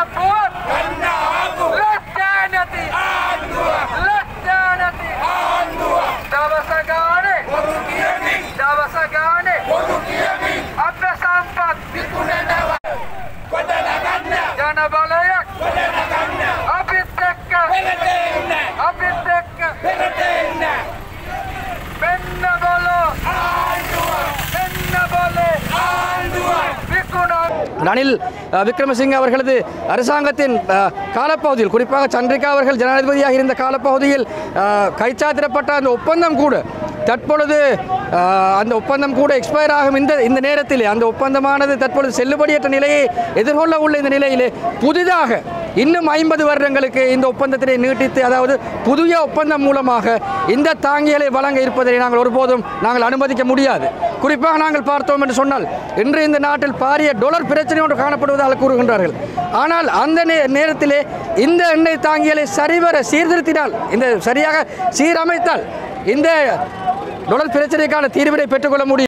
අපුව ලස්්‍යානති ලස්්‍යානති දවස ගානේ දවස ගානේ අප සම්පත් ජන බලයක් අපිත් එක්ක අපිත් එක්ක වෙන්න බලෝ වෙන්න බලේ විකුණා ரணில் அஹ், விக்ரமசிங்க அவர்களது அரசாங்கத்தின் அஹ், காலப்பகுதியில் குறிப்பாக சந்திரிகா அவர்கள் ஜனாதிபதியாக இருந்த காலப்பகுதியில் அஹ், கைச்சாத்திடப்பட்ட அந்த ஒப்பந்தம் கூட தற்பொழுது அஹ், அந்த ஒப்பந்தம் கூட எக்ஸ்பயர் ஆகும் இந்த இந்த நேரத்திலே அந்த ஒப்பந்தமானது தற்பொழுது செல்லுபடியற்ற நிலையை எதிர்கொள்ள உள்ள இந்த நிலையிலே புதிதாக இன்னும் ஐம்பது வருடங்களுக்கு இந்த ஒப்பந்தத்தினை நீட்டித்து அதாவது புதிய ஒப்பந்தம் மூலமாக இந்த தாங்கிகளை வழங்க இருப்பதை நாங்கள் ஒருபோதும் நாங்கள் அனுமதிக்க முடியாது குறிப்பாக நாங்கள் பார்த்தோம் என்று சொன்னால் இன்று இந்த நாட்டில் பாரிய டொலர் பிரச்சனை ஒன்று காணப்படுவதாக கூறுகின்றார்கள் ஆனால் அந்த நே நேரத்திலே இந்த எண்ணெய் தாங்கிகளை சரிவர சீர்திருத்தினால் இந்த சரியாக சீரமைத்தால் இந்த டொலர் பிரச்சனைக்கான தீர்வினை பெற்றுக்கொள்ள முடியும்